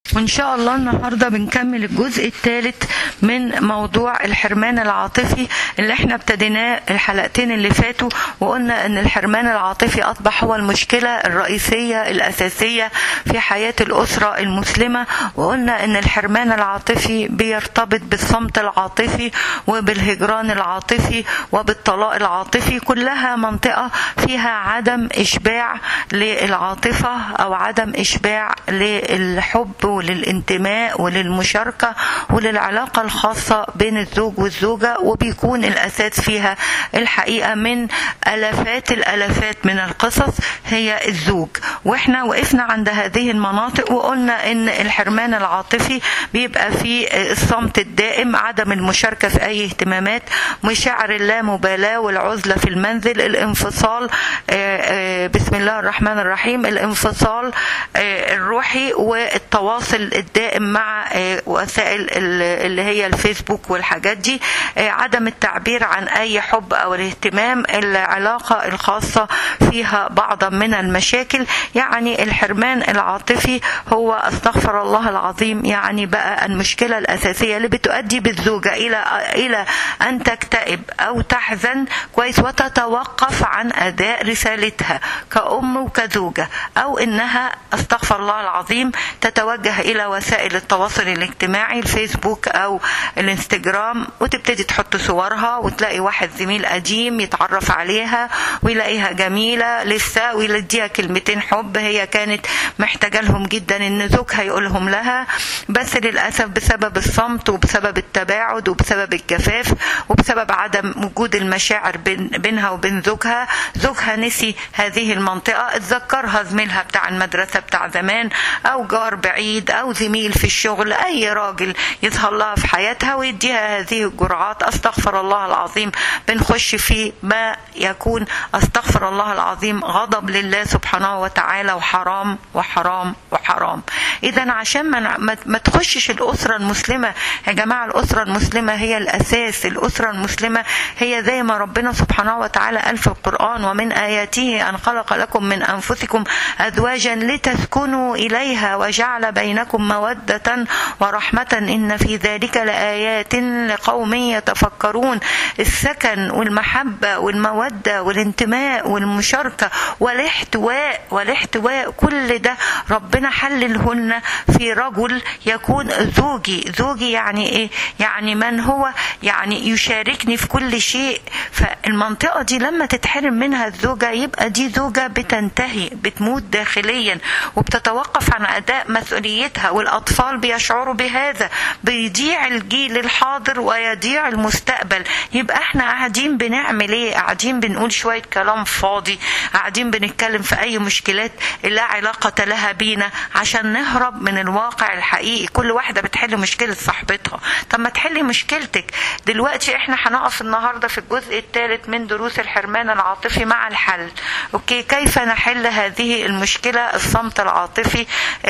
وإن شاء الله النهاردة بنكمل الجزء الثالث من موضوع الحرمان العاطفي اللي احنا ابتديناه الحلقتين اللي فاتوا وقلنا ان الحرمان العاطفي أصبح هو المشكلة الرئيسية الأساسية في حياة الأسرة المسلمة وقلنا ان الحرمان العاطفي بيرتبط بالصمت العاطفي وبالهجران العاطفي وبالطلاق العاطفي كلها منطقة فيها عدم إشباع للعاطفة أو عدم إشباع للحب وللانتماء وللمشاركة وللعلاقة الخاصة بين الزوج والزوجة وبيكون الأساس فيها الحقيقة من ألافات الألافات من القصص هي الزوج وإحنا وقفنا عند هذه المناطق وقلنا إن الحرمان العاطفي بيبقى في الصمت الدائم عدم المشاركة في أي اهتمامات مشاعر اللامبالاة والعزلة في المنزل الانفصال بسم الله الرحمن الرحيم الانفصال الروحي والتواصل الدائم مع وسائل اللي هي الفيسبوك والحاجات دي عدم التعبير عن اي حب او الاهتمام العلاقه الخاصه فيها بعضا من المشاكل يعني الحرمان العاطفي هو استغفر الله العظيم يعني بقى المشكله الاساسيه اللي بتؤدي بالزوجه الى الى ان تكتئب او تحزن كويس وتتوقف عن اداء رسالتها كأم وكزوجه او انها استغفر الله العظيم تتوجه الى وسائل التواصل الاجتماعي الفيسبوك او الانستجرام وتبتدي تحط صورها وتلاقي واحد زميل قديم يتعرف عليها ويلاقيها جميلة لسه ويديها كلمتين حب هي كانت محتاجة لهم جدا ان زوجها يقولهم لها بس للأسف بسبب الصمت وبسبب التباعد وبسبب الجفاف وبسبب عدم وجود المشاعر بين بينها وبين زوجها زوجها نسي هذه المنطقة اتذكرها زميلها بتاع المدرسة بتاع زمان او جار بعيد او زميل في الشغل اي راجل يظهر لها في حياتها ويديها هذه الجرعات استغفر الله العظيم بنخش في ما يكون استغفر الله العظيم غضب لله سبحانه وتعالى وحرام وحرام وحرام اذا عشان ما, ما تخشش الاسره المسلمه يا جماعه الاسره المسلمه هي الاساس الاسره المسلمه هي زي ما ربنا سبحانه وتعالى قال في القران ومن اياته ان خلق لكم من انفسكم ازواجا لتسكنوا اليها وجعل بينكم موده ورحمه ان في ذلك لايات لقوم يتفكرون السكن والمحبه والموده والانتماء والمشاركه والاحتواء والاحتواء كل ده ربنا حللهن في رجل يكون زوجي زوجي يعني ايه يعني من هو يعني يشاركني في كل شيء فالمنطقه دي لما تتحرم منها الزوجه يبقى دي زوجه بتنتهي بتموت داخليا وبتتوقف عن اداء مسؤوليتها والاطفال بيشعروا بهذا بيضيع الجيل الحاضر ويضيع المستقبل يبقى احنا قاعدين بنعمل ايه قاعدين بنقول شويه كلام فاضي قاعدين بنتكلم في اي مشكلات لا علاقه لها بينا عشان نهرب من الواقع الحقيقي كل واحده بتحل مشكله صاحبتها طب ما تحلي مشكلتك دلوقتي احنا هنقف النهارده في الجزء الثالث من دروس الحرمان العاطفي مع الحل اوكي كيف نحل هذه المشكله الصمت العاطفي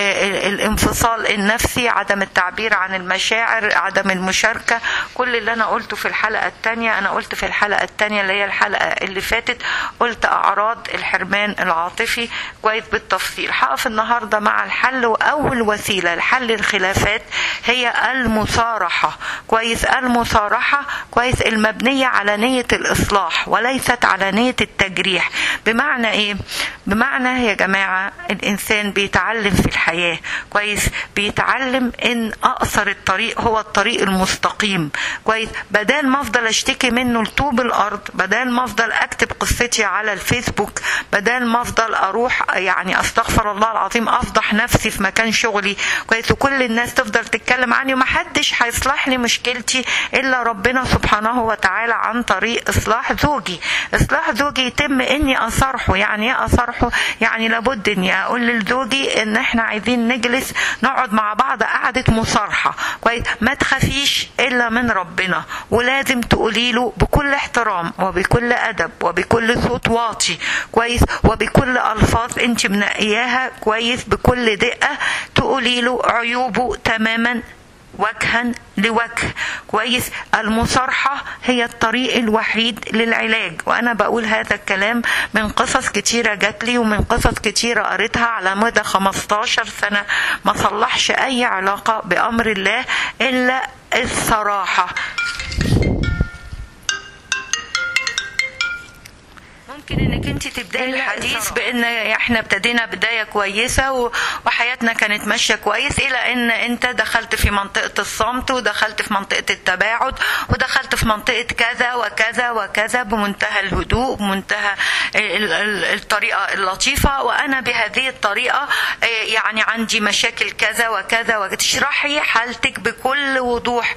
الانفصال النفسي عدم التعبير عن المشاعر عدم المشاركه كل اللي انا قلته في الحلقه الثانيه انا قلت في الحلقه الثانيه اللي هي الحلقه اللي فاتت قلت اعراض الحرمان العاطفي كويس بالتفصيل هقف النهارده مع الحل واول وسيله لحل الخلافات هي المصارحه كويس المصارحه كويس المبنيه على نيه الاصلاح وليست على نيه التجريح بمعنى ايه بمعنى يا جماعه الانسان بيتعلم في الحياه كويس بيتعلم ان اقصر الطريق هو الطريق المستقيم كويس بدل ما افضل اشتكي منه لطوب الارض بدل ما افضل اكتب قصتي على الفيسبوك بدل ما افضل اروح يعني استغفر الله العظيم افضح نفسي في مكان شغلي كويس وكل الناس تفضل تتكلم عني ومحدش هيصلح لي مشكلتي الا ربنا سبحانه وتعالى عن طريق اصلاح زوجي اصلاح زوجي يتم اني اصارحه يعني ايه اصارحه يعني لابد اني اقول لزوجي ان احنا عايزين نجلس نقعد مع بعض قعده مصارحه كويس ما تخافيش الا من ربنا ولازم تقولي له بكل احترام وبكل ادب وبكل صوت واطي كويس وبكل الفاظ انت منقياها كويس بكل دقه تقولي له عيوبه تماما وجها لوجه كويس المصارحة هي الطريق الوحيد للعلاج وأنا بقول هذا الكلام من قصص كتيرة جات لي ومن قصص كتيرة قريتها على مدى 15 سنة ما صلحش أي علاقة بأمر الله إلا الصراحة ممكن انك انت تبداي الحديث بان احنا ابتدينا بدايه كويسه و- وحياتنا كانت ماشيه كويس الى ان انت دخلت في منطقه الصمت ودخلت في منطقه التباعد ودخلت في منطقه كذا وكذا وكذا بمنتهى الهدوء بمنتهى ال- ال- الطريقه اللطيفه وانا بهذه الطريقه آه، يعني عندي مشاكل كذا وكذا وتشرحي حالتك بكل وضوح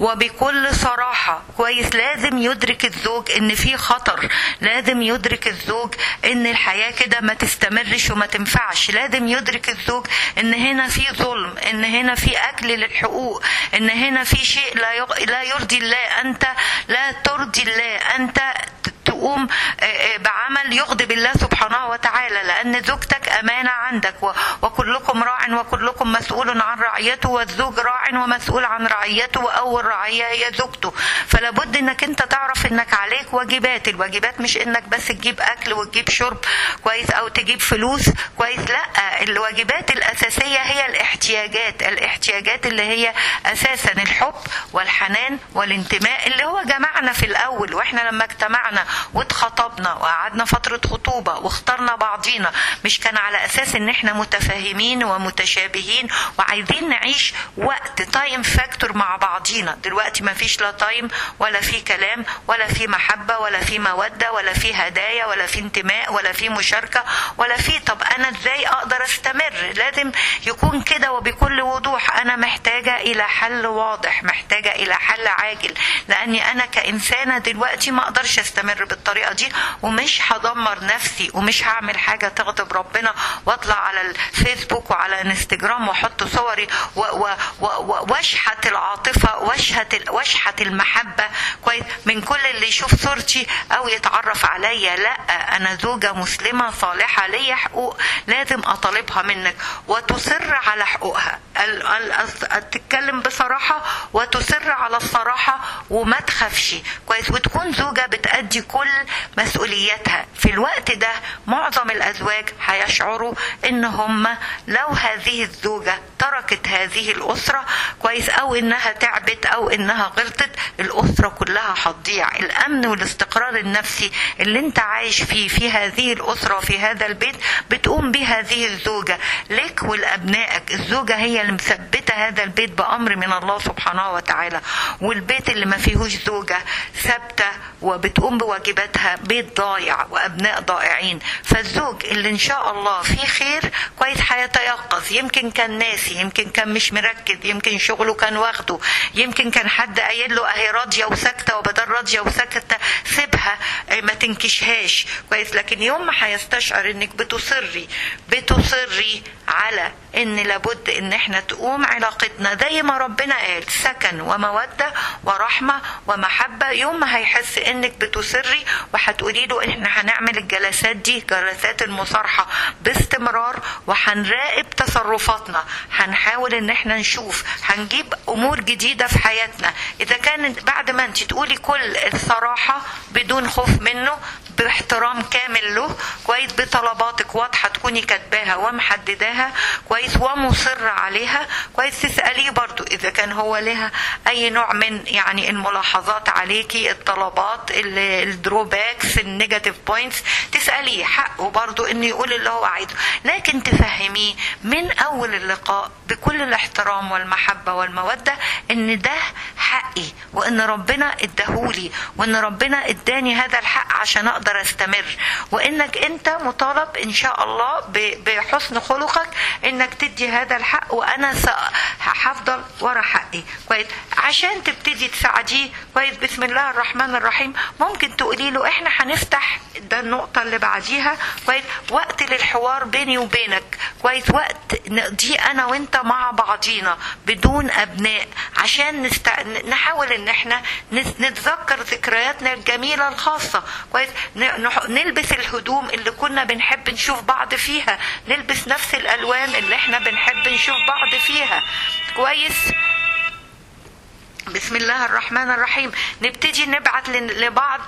وبكل صراحه كويس لازم يدرك الزوج ان في خطر لازم يدرك الزوج ان الحياه كده ما تستمرش وما تنفعش لازم يدرك الزوج ان هنا في ظلم ان هنا في اكل للحقوق ان هنا في شيء لا يغ... لا يرضي الله انت لا ترضي الله انت تقوم آه، آه، بعمل يغضب الله سبحانه وتعالى لأن زوجتك أمانة عندك و- وكلكم راع وكلكم مسؤول عن رعيته والزوج راع ومسؤول عن رعيته وأول رعية هي زوجته فلا بد انك انت تعرف انك عليك واجبات الواجبات مش انك بس تجيب اكل وتجيب شرب كويس او تجيب فلوس كويس لا الواجبات الاساسيه هي الاحتياجات الاحتياجات اللي هي اساسا الحب والحنان والانتماء اللي هو جمعنا في الاول واحنا لما اجتمعنا واتخطبنا وقعدنا فتره خطوبه واخترنا بعضينا مش كان على اساس ان احنا متفاهمين ومتشابهين وعايزين نعيش وقت تايم فاكتور مع بعضينا دلوقتي ما فيش لا تايم ولا في كلام ولا في محبه ولا في موده ولا في هدايا ولا في انتماء ولا في مشاركه ولا في طب انا ازاي اقدر استمر لازم يكون كده وبكل وضوح انا محتاجه الى حل واضح محتاجه الى حل عاجل لاني انا كانسانه دلوقتي ما اقدرش استمر بالطريقه دي ومش هدمر نفسي ومش هعمل حاجه تغضب ربنا واطلع على الفيسبوك وعلى انستجرام واحط صوري و- و- و- و- واشحت العاطفه واشحت واشحت المحبه كويس من كل اللي يشوف صورتي او يتعرف عليا لا انا زوجه مسلمه صالحه ليا حقوق لازم اطالبها منك وتصر على حقوقها ال- ال- تتكلم بصراحه وتصر على الصراحه وما تخافش كويس وتكون زوجه بتأدي كل مسؤولياتها في الوقت ده معظم الازواج هيشعروا ان هم لو هذه الزوجه تركت هذه الاسره كويس او انها تعبت او انها غلطت الاسره كلها هتضيع الامن والاستقرار النفسي اللي انت عايش فيه في هذه الاسره وفي هذا البيت بتقوم به هذه الزوجه لك ولابنائك الزوجه هي اللي مثبته هذا البيت بامر من الله سبحانه وتعالى والبيت اللي ما فيهوش زوجه ثابته وبتقوم بواجباتها بيت ضايع وابناء ضائعين فالزوج اللي ان شاء الله فيه خير كويس هيتيقظ يمكن كان ناسي يمكن كان مش مركز يمكن شغله كان واخده يمكن كان حد قايل له اهي راضيه وساكته وبدل راضيه وساكته سيبها اه، ما تنكشهاش كويس لكن يوم ما هيستشعر انك بتصري بتصري على ان لابد ان احنا تقوم علاقتنا زي ما ربنا قال سكن وموده ورحمه ومحبه يوم ما هيحس انك بتصري وهتقولي له احنا هنعمل الجلسات دي جلسات المصارحه باستمرار وهنراقب تصرفاتنا هنحاول ان احنا نشوف هنجيب امور جديده في حياتنا اذا كانت بعد ما انت تقولي كل الصراحه بدون خوف منه باحترام كامل له كويس بطلباتك واضحه تكوني كاتباها ومحدداها كويس ومصر عليها كويس تساليه برضو اذا كان هو لها اي نوع من يعني الملاحظات عليكي الطلبات ال- الدروباكس النيجاتيف بوينتس تساليه حقه برضو انه يقول اللي هو عايزه لكن تفهميه من اول اللقاء بكل الاحترام والمحبه والموده ان ده حقي وان ربنا اداهولي وان ربنا اداني هذا الحق عشان اقدر استمر وانك انت مطالب ان شاء الله ب- بحسن خلقك انك تدي هذا الحق وانا س- هفضل ورا حقي كويس عشان تبتدي تساعديه كويس بسم الله الرحمن الرحيم ممكن تقولي له احنا هنفتح ده النقطة اللي بعديها كويس وقت للحوار بيني وبينك كويس وقت نقضيه انا وانت مع بعضينا بدون ابناء عشان نست... نحاول ان احنا نس- نتذكر ذكرياتنا الجميلة الخاصة كويس ن- نح- نلبس الهدوم اللي كنا بنحب نشوف بعض فيها نلبس نفس الالوان اللي احنا بنحب نشوف بعض فيها كويس بسم الله الرحمن الرحيم نبتدي نبعت لبعض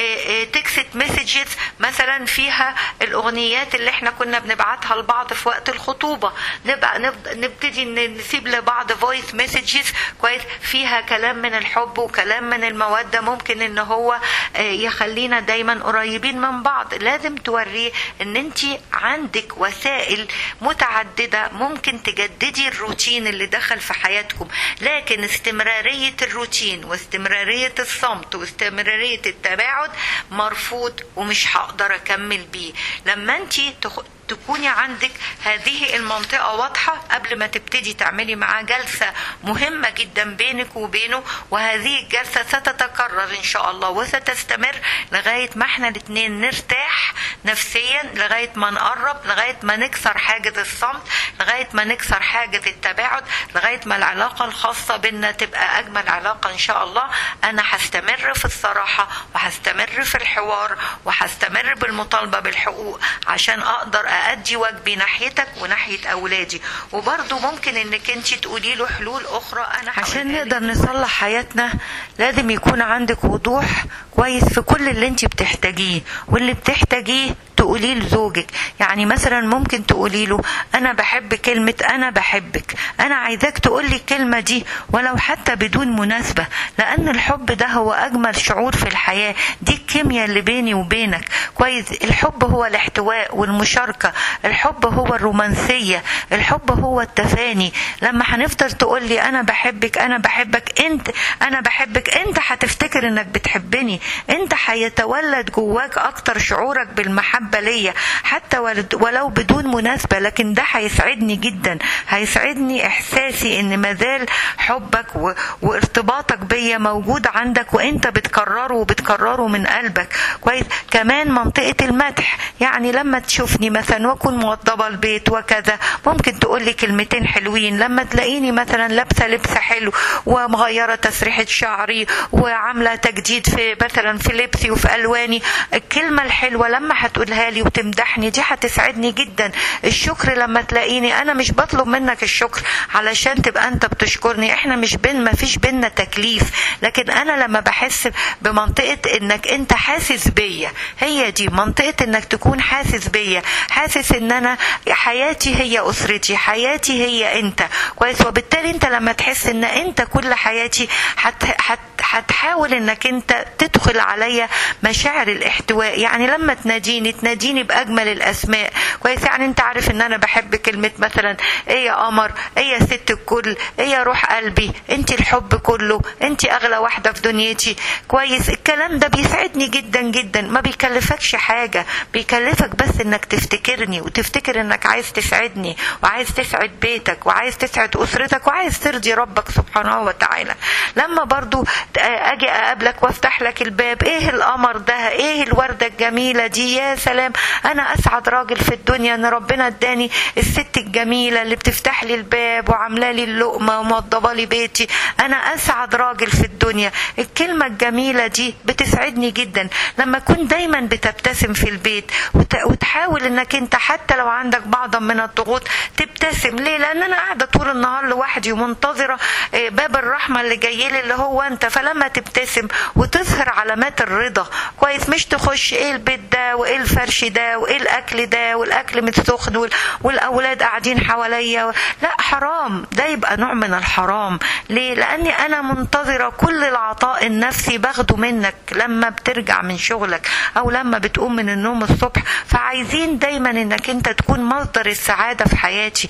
تكست مسجز مثلا فيها الاغنيات اللي احنا كنا بنبعتها لبعض في وقت الخطوبه نبقى نبتدي نسيب لبعض فويس مسجز كويس فيها كلام من الحب وكلام من الموده ممكن ان هو يخلينا دايما قريبين من بعض لازم توريه ان انت عندك وسائل متعدده ممكن تجددي الروتين اللي دخل في حياتكم لكن استمراريه الروتين واستمرارية الصمت واستمرارية التباعد مرفوض ومش هقدر أكمل بيه لما أنت تخ... تكوني عندك هذه المنطقة واضحة قبل ما تبتدي تعملي معاه جلسة مهمة جدا بينك وبينه وهذه الجلسة ستتكرر إن شاء الله وستستمر لغاية ما احنا الاتنين نرتاح نفسيا لغاية ما نقرب لغاية ما نكسر حاجز الصمت لغاية ما نكسر حاجز التباعد لغاية ما العلاقة الخاصة بينا تبقى أجمل علاقة إن شاء الله أنا هستمر في الصراحة وهستمر في الحوار وهستمر بالمطالبة بالحقوق عشان أقدر أأدي واجبي ناحيتك وناحية أولادي وبرضه ممكن إنك أنت تقولي له حلول أخرى أنا عشان نقدر نصلح حياتنا لازم يكون عندك وضوح كويس في كل اللي أنت بتحتاجيه واللي بتحتاجيه تقولي لزوجك يعني مثلا ممكن تقولي له انا بحب كلمه انا بحبك انا عايزاك تقول لي الكلمه دي ولو حتى بدون مناسبه لان الحب ده هو اجمل شعور في الحياه دي الكيمياء اللي بيني وبينك كويس الحب هو الاحتواء والمشاركه الحب هو الرومانسيه الحب هو التفاني لما هنفضل تقول لي انا بحبك انا بحبك انت انا بحبك انت هتفتكر انك بتحبني انت هيتولد جواك اكتر شعورك بالمحبه محبة ليا حتى ولو بدون مناسبة لكن ده هيسعدني جدا هيسعدني إحساسي إن مازال حبك و... وارتباطك بيا موجود عندك وإنت بتكرره وبتكرره من قلبك كويس كمان منطقة المدح يعني لما تشوفني مثلا وأكون موضبة البيت وكذا ممكن تقول لي كلمتين حلوين لما تلاقيني مثلا لابسة لبس حلو ومغيرة تسريحة شعري وعاملة تجديد في مثلا في لبسي وفي ألواني الكلمة الحلوة لما هتقولها تقولها لي وتمدحني دي هتسعدني جدا الشكر لما تلاقيني انا مش بطلب منك الشكر علشان تبقى انت بتشكرني احنا مش بين ما فيش بينا تكليف لكن انا لما بحس بمنطقه انك انت حاسس بيا هي دي منطقه انك تكون حاسس بيا حاسس ان انا حياتي هي اسرتي حياتي هي انت كويس وبالتالي انت لما تحس ان انت كل حياتي هت هت هتحاول انك انت تدخل عليا مشاعر الاحتواء يعني لما تناديني تناديني باجمل الاسماء كويس يعني انت عارف ان انا بحب كلمه مثلا ايه يا قمر ايه يا ست الكل ايه يا روح قلبي انت الحب كله انت اغلى واحده في دنيتي كويس الكلام ده بيسعدني جدا جدا ما بيكلفكش حاجه بيكلفك بس انك تفتكرني وتفتكر انك عايز تسعدني وعايز تسعد بيتك وعايز تسعد اسرتك وعايز ترضي ربك سبحانه وتعالى لما برضو اجي اقابلك وافتح لك الباب ايه القمر ده ايه الورده الجميله دي يا سلام انا اسعد راجل في الدنيا ان ربنا اداني الست الجميله اللي بتفتح لي الباب وعامله لي اللقمه وموضبه لي بيتي انا اسعد راجل في الدنيا الكلمه الجميله دي بتسعدني جدا لما اكون دايما بتبتسم في البيت وتحاول انك انت حتى لو عندك بعضا من الضغوط تبتسم ليه لان انا قاعده طول النهار لوحدي ومنتظره باب الرحمه اللي جاي لي اللي هو انت فلما تبتسم وتظهر علامات الرضا كويس مش تخش ايه البيت ده وايه الفرش ده وايه الاكل ده والاكل متسخن والاولاد قاعدين حواليا لا حرام ده يبقى نوع من الحرام ليه لاني انا منتظره كل العطاء النفسي باخده منك لما بترجع من شغلك او لما بتقوم من النوم الصبح فعايزين دايما انك انت تكون مصدر السعاده في حياتي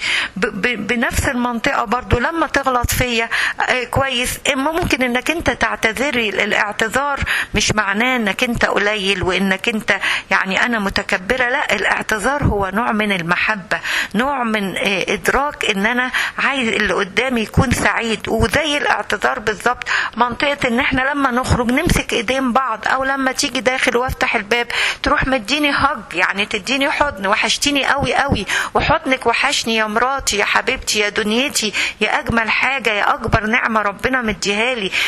بنفس المنطقه برضو لما تغلط فيا كويس ممكن انك انت تعتذري الاعتذار مش معناه انك انت قليل وانك انت يعني انا متكبره لا الاعتذار هو نوع من المحبه نوع من ادراك ان انا عايز اللي قدامي يكون سعيد وزي الاعتذار بالظبط منطقه ان احنا لما نخرج نمسك ايدين بعض او لما تيجي داخل وافتح الباب تروح مديني هج يعني تديني حضن وحشتيني قوي قوي وحضنك وحشني يا مراتي يا حبيبتي يا دنيتي يا اجمل حاجه يا اكبر نعمه ربنا مديها لي الانسان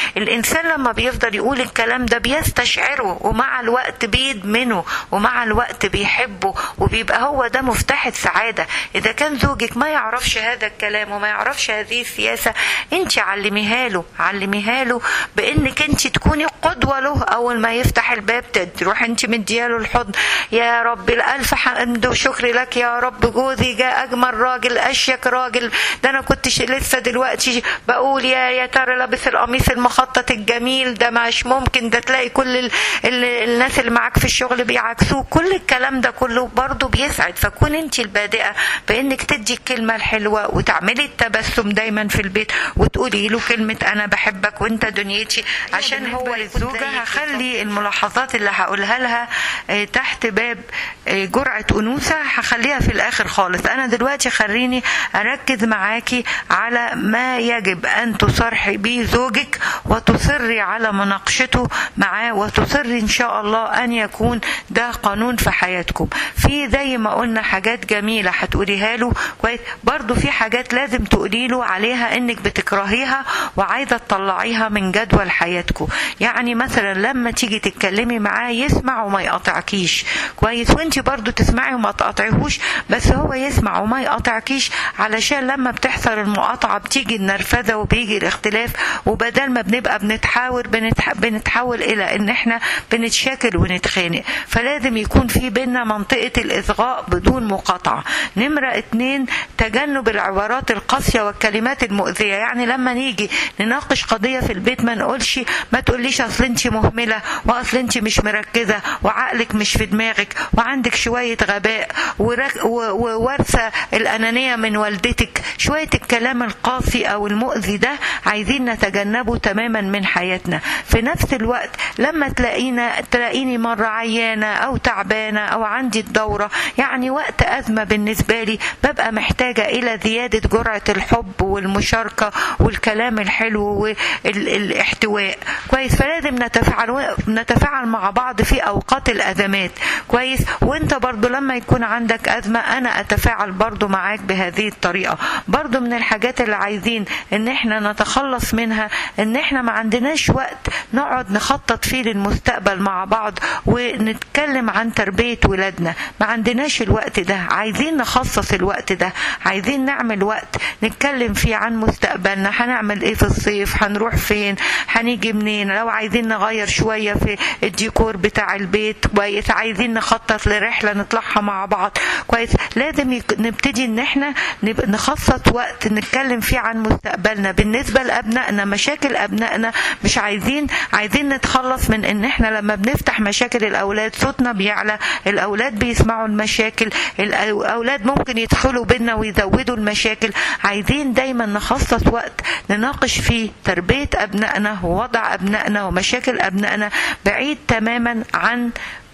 الانسان لما بيفضل يقول الكلام ده بيستشعره ومع الوقت بيدمنه ومع الوقت بيحبه وبيبقى هو ده مفتاح السعاده اذا كان زوجك ما يعرفش هذا الكلام وما يعرفش هذه السياسه انت علميها له علميها له بانك انت تكوني قدوه له اول ما يفتح الباب تروح انت مدياله الحضن يا رب الالف حمد وشكر لك يا رب جوزي جاء اجمل راجل اشيك راجل ده انا كنت لسه دلوقتي بقول يا يا ترى لابس القميص المخطط الجميل ده مش ممكن ده تلاقي كل ال ال الناس اللي معاك في الشغل بيعكسوك كل الكلام ده كله برضه بيسعد فكون انت البادئه بانك تدي الكلمه الحلوه وتعملي التبسم دايما في البيت وتقولي له كلمه انا بحبك وانت دنيتي عشان هو الزوجه هخلي الملاحظات اللي هقولها لها تحت باب جرعه انوثه هخليها في الاخر خالص انا دلوقتي خليني اركز معاكي على ما يجب ان تصرحي به زوجك وتصري على مناقشته معاه وتصري ان شاء الله ان يكون ده قانون في حياتكم في زي ما قلنا حاجات جميله هتقوليها له كويس برضو في حاجات لازم تقولي له عليها انك بتكرهيها وعايزه تطلعيها من جدول حياتكم يعني مثلا لما تيجي تتكلمي معاه يسمع وما يقاطعكيش كويس وانت برضو تسمعي وما تقاطعيهوش بس هو يسمع وما يقاطعكيش علشان لما بتحصل المقاطعه بتيجي النرفزه وبيجي الاختلاف وبدل ما بنبقى بنتحاور بنتح... بنتحول الى ان احنا بنتشاكل ونتخانق فلازم يكون في بينا منطقه الاصغاء بدون مقاطعه نمره اتنين تجنب العبارات القاسيه والكلمات المؤذيه يعني لما نيجي نناقش قضيه في البيت ما نقولش ما تقوليش اصل انت مهمله واصل انت مش مركزه وعقلك مش في دماغك وعندك شويه غباء وورثه الانانيه من والدتك شويه الكلام القاسي او المؤذي ده عايزين نتجنبه تماما من حياتنا في نفس الوقت لما تلاقينا تلاقيني مرة عيانة أو تعبانة أو عندي الدورة يعني وقت أزمة بالنسبة لي ببقى محتاجة إلى زيادة جرعة الحب والمشاركة والكلام الحلو والاحتواء كويس فلازم نتفاعل نتفاعل مع بعض في أوقات الأزمات كويس وانت برضو لما يكون عندك أزمة أنا أتفاعل برضو معاك بهذه الطريقة برضو من الحاجات اللي عايزين ان احنا نتخلص منها ان احنا ما عندناش وقت نقعد نخطط فيه للمستقبل مع بعض ونتكلم عن تربية ولادنا ما عندناش الوقت ده عايزين نخصص الوقت ده عايزين نعمل وقت نتكلم فيه عن مستقبلنا هنعمل ايه في الصيف هنروح فين هنيجي منين لو عايزين نغير شوية في الديكور بتاع البيت كويس عايزين نخطط لرحلة نطلعها مع بعض كويس لازم نبتدي ان احنا نخصص وقت نتكلم فيه عن مستقبلنا بالنسبة لأبنائنا مشاكل أبنائنا مش عايزين عايزين نتخلص من ان احنا لما بنفتح مشاكل الاولاد صوتنا بيعلى الاولاد بيسمعوا المشاكل الاولاد ممكن يدخلوا بينا ويزودوا المشاكل عايزين دايما نخصص وقت نناقش فيه تربية ابنائنا ووضع ابنائنا ومشاكل ابنائنا بعيد تماما عن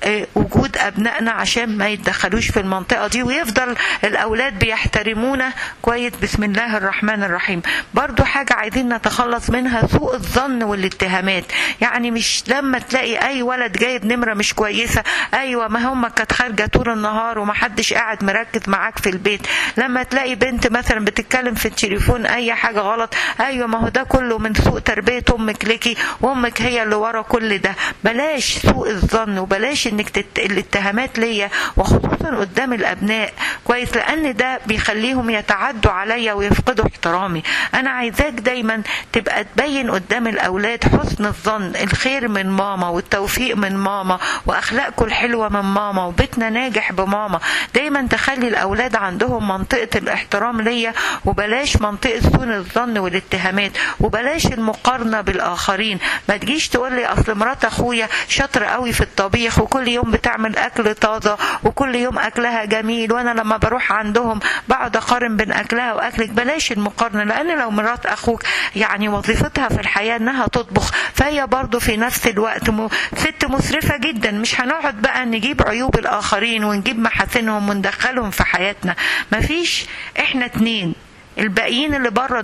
وجود ابنائنا عشان ما يتدخلوش في المنطقه دي ويفضل الاولاد بيحترمونا كويس بسم الله الرحمن الرحيم برضو حاجه عايزين نتخلص منها سوء الظن والاتهامات يعني مش لما تلاقي اي ولد جايب نمره مش كويسه ايوه ما هم كانت خارجه طول النهار ومحدش قاعد مركز معاك في البيت لما تلاقي بنت مثلا بتتكلم في التليفون اي حاجه غلط ايوه ما هو ده كله من سوء تربيه امك ليكي وامك هي اللي ورا كل ده بلاش سوء الظن وبلاش انك تت... الاتهامات ليا وخصوصا قدام الابناء كويس لان ده بيخليهم يتعدوا عليا ويفقدوا احترامي انا عايزاك دايما تبقى تبين قدام الاولاد حسن الظن الخير من ماما والتوفيق من ماما واخلاقكم الحلوه من ماما وبيتنا ناجح بماما دايما تخلي الاولاد عندهم منطقه الاحترام ليا وبلاش منطقه سوء الظن والاتهامات وبلاش المقارنه بالاخرين ما تجيش تقول لي اصل مرات اخويا شاطره قوي في الطبيخ وكل يوم بتعمل اكل طازه وكل يوم اكلها جميل وانا لما بروح عندهم بقعد اقارن بين اكلها واكلك بلاش المقارنه لان لو مرات اخوك يعني وظيفتها في الحياه انها تطبخ فهي برضه في نفس الوقت م... ست مسرفه جدا مش هنقعد بقى نجيب عيوب الاخرين ونجيب محاسنهم وندخلهم في حياتنا مفيش احنا اتنين الباقيين اللي بره دول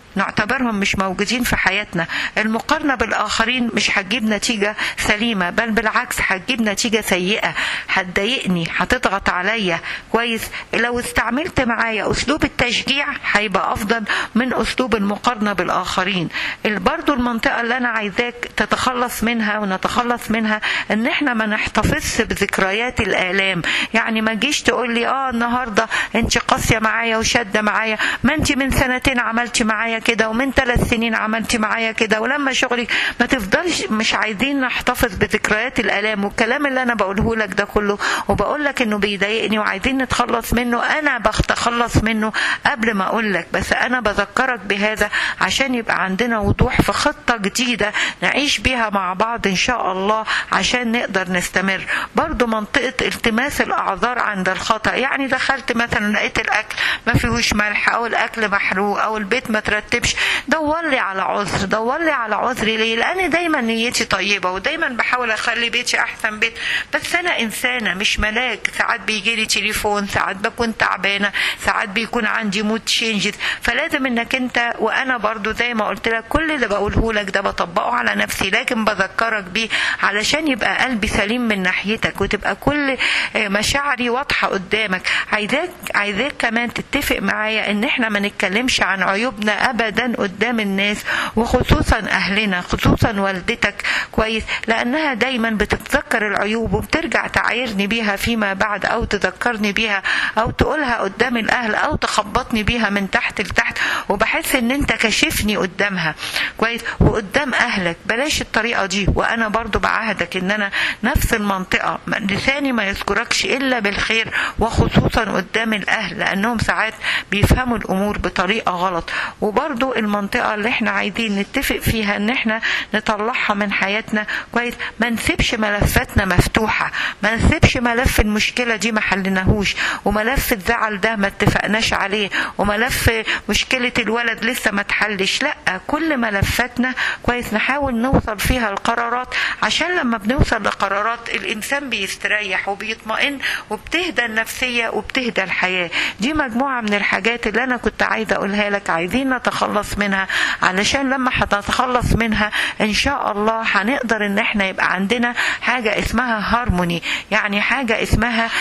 نعتبرهم مش موجودين في حياتنا المقارنة بالآخرين مش هتجيب نتيجة سليمة بل بالعكس هتجيب نتيجة سيئة هتضايقني هتضغط عليا كويس لو استعملت معايا أسلوب التشجيع هيبقى أفضل من أسلوب المقارنة بالآخرين برضو المنطقة اللي أنا عايزاك تتخلص منها ونتخلص منها إن إحنا ما نحتفظش بذكريات الآلام يعني ما تجيش تقول لي آه النهاردة أنت قاسية معايا وشادة معايا ما أنت من سنتين عملتي معايا كده ومن ثلاث سنين عملتي معايا كده ولما شغلك ما تفضلش مش عايزين نحتفظ بذكريات الآلام والكلام اللي أنا بقوله لك ده كله وبقول لك إنه بيضايقني وعايزين نتخلص منه أنا بتخلص منه قبل ما أقول لك بس أنا بذكرك بهذا عشان يبقى عندنا وضوح في خطة جديدة نعيش بيها مع بعض إن شاء الله عشان نقدر نستمر برضو منطقة التماس الأعذار عند الخطأ يعني دخلت مثلا لقيت الأكل ما فيهوش ملح أو الأكل محروق أو البيت ما ترتبش دور لي على عذر دور لي على عذري ليه لأن دايما نيتي طيبة ودايما بحاول أخلي بيتي أحسن بيت بس أنا إنسانة مش ملاك ساعات بيجي لي تليفون ساعات بكون تعبانة ساعات بيكون عندي مود تشينجز فلازم انك انت وانا برضو زي ما قلت لك كل اللي بقوله لك ده بطبقه على نفسي لكن بذكرك بيه علشان يبقى قلبي سليم من ناحيتك وتبقى كل مشاعري واضحه قدامك عايزاك عايزاك كمان تتفق معايا ان احنا ما نتكلمش عن عيوبنا ابدا قدام الناس وخصوصا اهلنا خصوصا والدتك كويس لانها دايما بتتذكر العيوب وبترجع تعايرني بيها فيما بعد او تذكرني بيها او تقولها قدام الاهل او تخبطني بيها من تحت لتحت وبحس ان انت كشفني قدامها كويس وقدام اهلك بلاش الطريقه دي وانا برضو بعهدك ان انا نفس المنطقه لساني ما يذكركش الا بالخير وخصوصا قدام الاهل لانهم ساعات بيفهموا الامور بطريقه غلط وبرضو المنطقه اللي احنا عايزين نتفق فيها ان احنا نطلعها من حياتنا كويس ما نسيبش ملفاتنا مفتوحه ما نسيبش ملف المشكله دي ما حلناهوش وملف الزعل ده ما اتفقناش عليه وملف مشكله الولد لسه ما اتحلش لا كل ملفاتنا كويس نحاول نوصل فيها القرارات عشان لما بنوصل لقرارات الانسان بيستريح وبيطمئن وبتهدى النفسيه وبتهدى الحياه دي مجموعه من الحاجات اللي انا كنت عايزه اقولها لك عايزين نتخلص منها علشان لما هنتخلص منها ان شاء الله هنقدر ان احنا يبقى عندنا حاجه اسمها هارموني يعني حاجه اسمها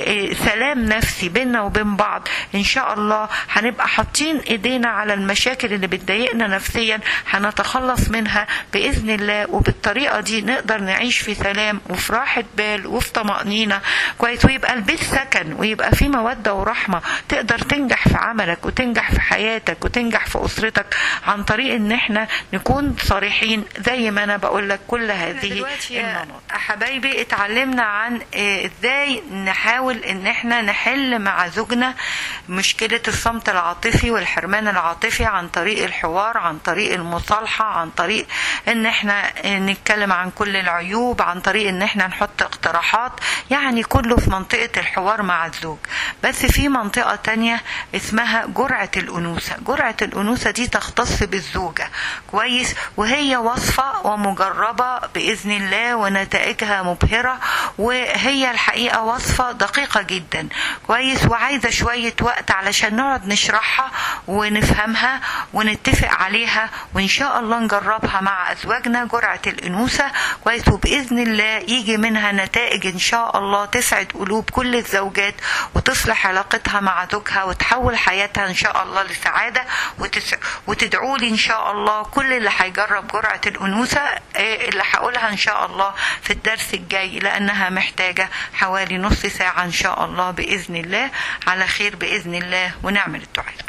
سلام نفسي بيننا وبين بعض ان شاء الله هنبقى حاطين ايدينا على المشاكل اللي بتضايقنا نفسيا هنتخلص منها باذن الله وبالطريقه دي نقدر نعيش في سلام وفي راحه بال وفي طمانينه كويس ويبقى البيت سكن ويبقى في موده ورحمه تقدر تنجح في عملك وتنجح في حياتك وتنجح في اسرتك عن طريق ان احنا نكون صريحين زي ما انا بقول لك كل هذه المناطق حبايبي اتعلمنا عن ازاي نحاول ان احنا نحل مع زوجنا مشكله الصمت العاطفي والحرمان العاطفي عن طريق الحوار عن طريق المصالحه عن طريق ان احنا نتكلم عن كل العيوب عن طريق ان احنا نحط اقتراحات يعني كله في منطقه الحوار مع الزوج بس في منطقه تانية اسمها جرعه الانوثه جرعه الانوثه دي تختص بالزوجه كويس وهي وصفه ومجربه باذن الله ونتائجها مبهره وهي الحقيقه وصفه دقيقه جدا كويس وعايزه شويه وقت علشان نقعد نشرحها ونفهمها ونتفق عليها وان شاء الله نجربها مع ازواجنا جرعه الانوثه كويس وباذن الله يجي منها نتائج ان شاء الله تسعد قلوب كل الزوجات وتصلح علاقتها مع زوجها وتحول حياتها ان شاء الله لسعاده وتس... وتدعوا لي ان شاء الله كل اللي هيجرب جرعه الانوثه اللي هقولها ان شاء الله في الدرس الجاي لانها محتاجه حوالي نص ساعه ان شاء الله باذن الله على خير باذن الله ونعمل الدعاء